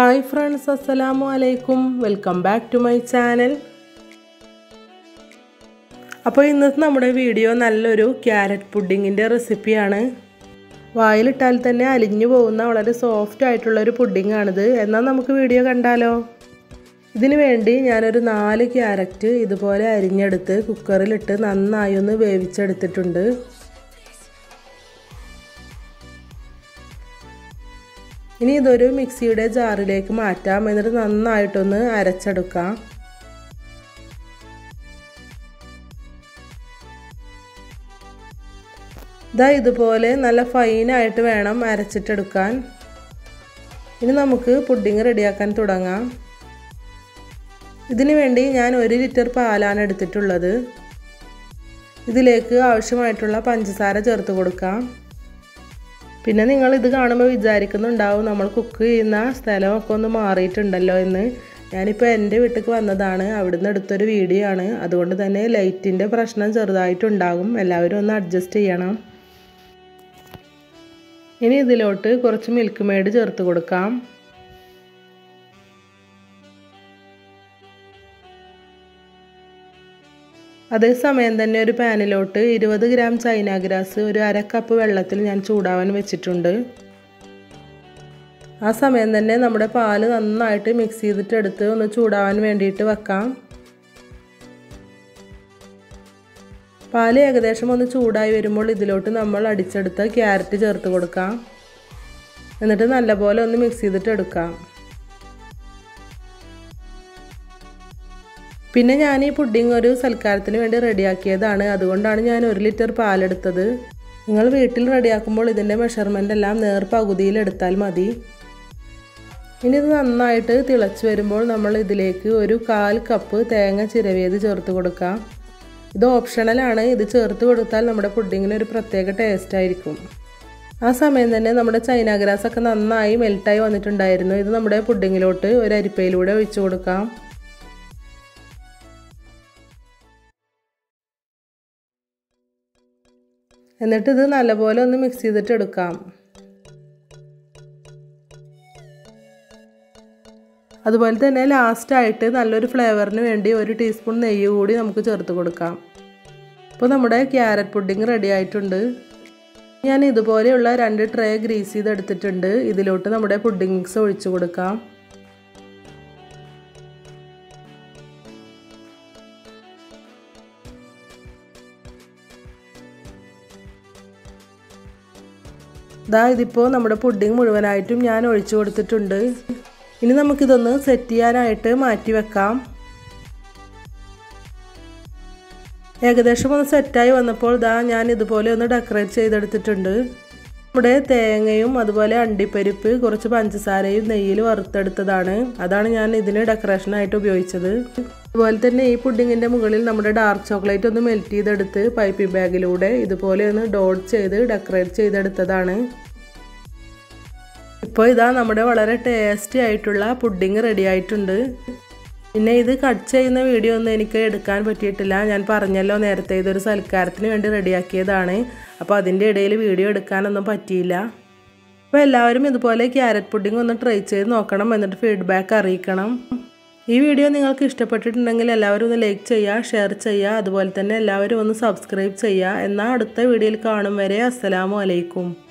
hi friends അസ്സലാമു അലൈക്കും welcome back to my channel അപ്പോൾ ഇന്നത്തെ നമ്മുടെ വീഡിയോ നല്ലൊരു ക്യാരറ്റ് പുഡിങ്ങിൻ്റെ റെസിപ്പിയാണ് വായിലിട്ടാൽ തന്നെ അലിഞ്ഞു പോകുന്ന വളരെ സോഫ്റ്റ് ആയിട്ടുള്ളൊരു പുഡിങ്ങാണിത് എന്നാൽ നമുക്ക് വീഡിയോ കണ്ടാലോ ഇതിന് വേണ്ടി ഞാനൊരു നാല് ക്യാരറ്റ് ഇതുപോലെ അരിഞ്ഞെടുത്ത് കുക്കറിലിട്ട് നന്നായി ഒന്ന് വേവിച്ചെടുത്തിട്ടുണ്ട് ഇനി ഇതൊരു മിക്സിയുടെ ജാറിലേക്ക് മാറ്റാം എന്നിട്ട് നന്നായിട്ടൊന്ന് അരച്ചെടുക്കാം ഇതാ ഇതുപോലെ നല്ല ഫൈനായിട്ട് വേണം അരച്ചിട്ടെടുക്കാൻ ഇനി നമുക്ക് പുഡിങ് റെഡിയാക്കാൻ തുടങ്ങാം ഇതിനു വേണ്ടി ഞാൻ ഒരു ലിറ്റർ പാലാണ് എടുത്തിട്ടുള്ളത് ഇതിലേക്ക് ആവശ്യമായിട്ടുള്ള പഞ്ചസാര ചേർത്ത് കൊടുക്കാം പിന്നെ നിങ്ങൾ ഇത് കാണുമ്പോൾ വിചാരിക്കുന്നുണ്ടാവും നമ്മൾ കുക്ക് ചെയ്യുന്ന സ്ഥലമൊക്കെ ഒന്ന് മാറിയിട്ടുണ്ടല്ലോ എന്ന് ഞാനിപ്പോൾ എൻ്റെ വീട്ടിലേക്ക് വന്നതാണ് അവിടുന്ന് എടുത്തൊരു വീഡിയോ ആണ് അതുകൊണ്ട് തന്നെ ലൈറ്റിൻ്റെ പ്രശ്നം ചെറുതായിട്ടുണ്ടാകും എല്ലാവരും ഒന്ന് അഡ്ജസ്റ്റ് ചെയ്യണം ഇനി ഇതിലോട്ട് കുറച്ച് മിൽക്ക് മെയ്ഡ് ചേർത്ത് കൊടുക്കാം അതേസമയം തന്നെ ഒരു പാനിലോട്ട് ഇരുപത് ഗ്രാം ചൈന ഗ്രാസ് ഒരു അര കപ്പ് വെള്ളത്തിൽ ഞാൻ ചൂടാവാൻ വെച്ചിട്ടുണ്ട് ആ സമയം തന്നെ നമ്മുടെ പാല് നന്നായിട്ട് മിക്സ് ചെയ്തിട്ട് എടുത്ത് ഒന്ന് ചൂടാവാൻ വേണ്ടിയിട്ട് വെക്കാം പാല് ഏകദേശം ഒന്ന് ചൂടായി വരുമ്പോൾ ഇതിലോട്ട് നമ്മൾ അടിച്ചെടുത്ത ക്യാരറ്റ് ചേർത്ത് കൊടുക്കാം എന്നിട്ട് നല്ലപോലെ ഒന്ന് മിക്സ് ചെയ്തിട്ട് എടുക്കാം പിന്നെ ഞാൻ ഈ പുഡിങ് ഒരു സൽക്കാരത്തിന് വേണ്ടി റെഡിയാക്കിയതാണ് അതുകൊണ്ടാണ് ഞാൻ ഒരു ലിറ്റർ പാലെടുത്തത് നിങ്ങൾ വീട്ടിൽ റെഡിയാക്കുമ്പോൾ ഇതിൻ്റെ മെഷർമെൻ്റ് എല്ലാം നേർ പകുതിയിൽ എടുത്താൽ മതി ഇനി ഇത് നന്നായിട്ട് തിളച്ച് വരുമ്പോൾ നമ്മൾ ഇതിലേക്ക് ഒരു കാൽ കപ്പ് തേങ്ങ ചിരവിയത് ചേർത്ത് കൊടുക്കാം ഇത് ഓപ്ഷണലാണ് ഇത് ചേർത്ത് കൊടുത്താൽ നമ്മുടെ പുഡിങ്ങിന് ഒരു പ്രത്യേക ടേസ്റ്റ് ആയിരിക്കും ആ സമയം തന്നെ നമ്മുടെ ചൈന ഗ്രാസ് ഒക്കെ നന്നായി മെൽട്ടായി വന്നിട്ടുണ്ടായിരുന്നു ഇത് നമ്മുടെ പുഡിങ്ങിലോട്ട് ഒരു അരിപ്പയിലൂടെ ഒഴിച്ചു കൊടുക്കാം എന്നിട്ട് ഇത് നല്ലപോലെ ഒന്ന് മിക്സ് ചെയ്തിട്ട് എടുക്കാം അതുപോലെ തന്നെ ലാസ്റ്റായിട്ട് നല്ലൊരു ഫ്ലേവറിന് വേണ്ടി ഒരു ടീസ്പൂൺ നെയ്യ് കൂടി നമുക്ക് ചേർത്ത് കൊടുക്കാം ഇപ്പോൾ നമ്മുടെ ക്യാരറ്റ് പുഡിങ് റെഡി ആയിട്ടുണ്ട് ഞാൻ ഇതുപോലെയുള്ള രണ്ട് ട്രേ ഗ്രീസ് ചെയ്തെടുത്തിട്ടുണ്ട് ഇതിലോട്ട് നമ്മുടെ പുഡിങ് മിക്സ് ഒഴിച്ചു കൊടുക്കാം ദാ ഇതിപ്പോൾ നമ്മുടെ പുഡിങ് മുഴുവനായിട്ടും ഞാൻ ഒഴിച്ചു കൊടുത്തിട്ടുണ്ട് ഇനി നമുക്കിതൊന്ന് സെറ്റ് ചെയ്യാനായിട്ട് മാറ്റി വെക്കാം ഏകദേശം ഒന്ന് സെറ്റായി വന്നപ്പോൾ ദാ ഞാൻ ഇതുപോലെ ഒന്ന് ഡെക്കറേറ്റ് ചെയ്തെടുത്തിട്ടുണ്ട് നമ്മുടെ തേങ്ങയും അതുപോലെ അണ്ടിപ്പരിപ്പ് കുറച്ച് പഞ്ചസാരയും നെയ്യിൽ വറുത്തെടുത്തതാണ് അതാണ് ഞാൻ ഇതിന് ഡെക്കറേഷനായിട്ട് ഉപയോഗിച്ചത് അതുപോലെ തന്നെ ഈ പുഡിങ്ങിൻ്റെ മുകളിൽ നമ്മുടെ ഡാർക്ക് ചോക്ലേറ്റ് ഒന്ന് മെൽറ്റ് ചെയ്തെടുത്ത് പൈപ്പിംഗ് ബാഗിലൂടെ ഇതുപോലെ ഒന്ന് ഡോട്ട് ചെയ്ത് ഡെക്കറേറ്റ് ചെയ്തെടുത്തതാണ് ഇപ്പോൾ ഇതാ നമ്മുടെ വളരെ ടേസ്റ്റി ആയിട്ടുള്ള പുഡിങ് റെഡി ആയിട്ടുണ്ട് പിന്നെ ഇത് കട്ട് ചെയ്യുന്ന വീഡിയോ ഒന്നും എനിക്ക് എടുക്കാൻ പറ്റിയിട്ടില്ല ഞാൻ പറഞ്ഞല്ലോ നേരത്തെ ഇതൊരു സൽക്കാരത്തിന് വേണ്ടി റെഡിയാക്കിയതാണ് അപ്പോൾ അതിൻ്റെ ഇടയിൽ വീഡിയോ എടുക്കാനൊന്നും പറ്റിയില്ല അപ്പോൾ എല്ലാവരും ഇതുപോലെ ക്യാരറ്റ് പുഡിംഗ് ഒന്ന് ട്രൈ ചെയ്ത് നോക്കണം എന്നിട്ട് ഫീഡ്ബാക്ക് അറിയിക്കണം ഈ വീഡിയോ നിങ്ങൾക്ക് ഇഷ്ടപ്പെട്ടിട്ടുണ്ടെങ്കിൽ എല്ലാവരും ഒന്ന് ലൈക്ക് ചെയ്യുക ഷെയർ ചെയ്യുക അതുപോലെ തന്നെ എല്ലാവരും ഒന്ന് സബ്സ്ക്രൈബ് ചെയ്യുക എന്നാൽ അടുത്ത വീഡിയോയിൽ കാണും വരെ അസ്സലാമു അലൈക്കും